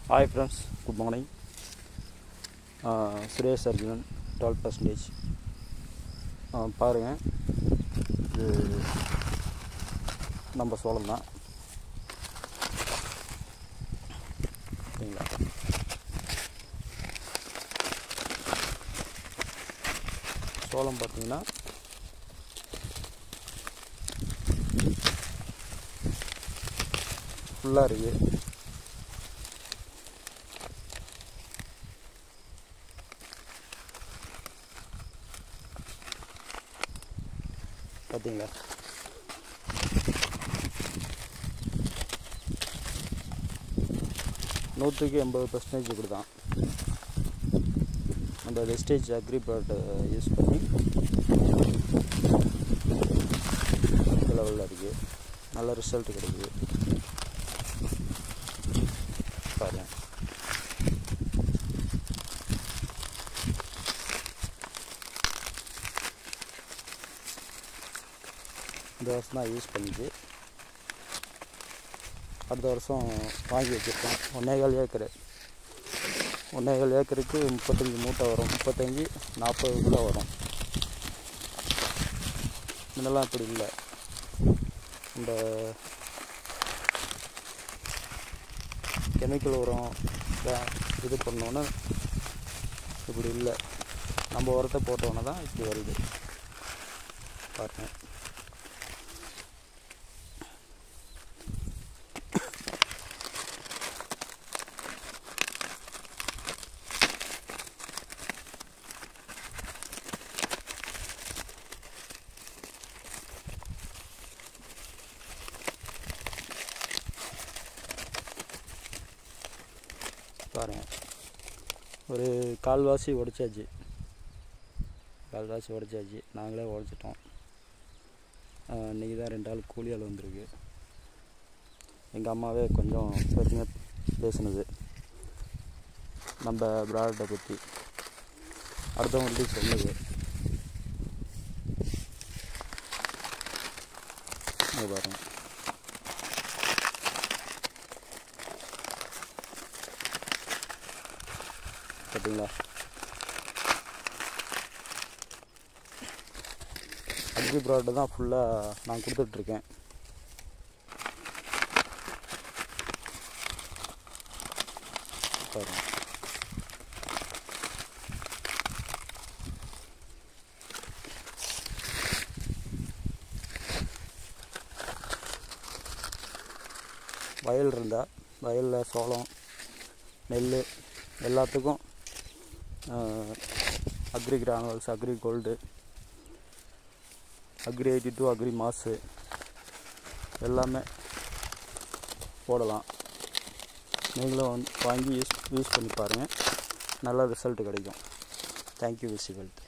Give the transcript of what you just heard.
hi friends good morning Suresh Arjunan twelve percentage பாருங்கள் இது நம்ம சோளம் தான் சரிங்களா சோளம் பார்த்தீங்கன்னா ஃபுல்லாக இருக்குது பார்த்தீங்களா நூற்றுக்கு எண்பது பர்சன்டேஜ் இப்படி தான் அந்த வெஸ்டேஜ் அக்ரி ப்ராடக்ட்டை யூஸ் பண்ணி லெவலில் இருக்குது நல்ல ரிசல்ட் கிடைக்குது பாருங்கள் இந்த வருஷம் தான் யூஸ் பண்ணிச்சு அடுத்த வருஷம் வாங்கி வச்சுருக்கோம் ஒன்றேகால் ஏக்கரு ஒன்றேகால் ஏக்கருக்கு முப்பத்தஞ்சு மூட்டை வரும் முப்பத்தஞ்சு நாற்பது கிலோ வரும் முன்னெல்லாம் இப்படி இல்லை இந்த கெமிக்கல் உரம் வே- இது பண்ணோன்னே இப்படி இல்லை நம்ம உரத்தை போட்டோன்னே தான் இப்படி வருது பாருங்கள் பாருங்கள் ஒரு கால்வாசி உடைச்சாச்சு கால்வாசி உடைச்சாச்சு நாங்களே உடைச்சிட்டோம் இன்றைக்கி தான் ரெண்டு ஆள் கூலி ஆள் வந்திருக்கு எங்கள் அம்மாவே கொஞ்சம் பெருமையாக பேசுனது நம்ம ப்ராடக்டை பற்றி அடுத்தவங்கள்ட்டையும் சொன்னது இங்க பாருங்க பார்த்தீங்களா அக்ரி ப்ராடக்ட் தான் ஃபுல்லாக நான் கொடுத்துட்ருக்கேன் பாருங்க வயல் இருந்தால் வயலில் சோளம் நெல் எல்லாத்துக்கும் agri granules agri gold agri eighty two agri மாசு எல்லாமே போடலாம் நீங்களும் வந்து வாங்கி யூஸ் யூஸ் பண்ணி பாருங்கள் நல்ல ரிசல்ட் கிடைக்கும் தேங்க்யூ விசி வெல்த்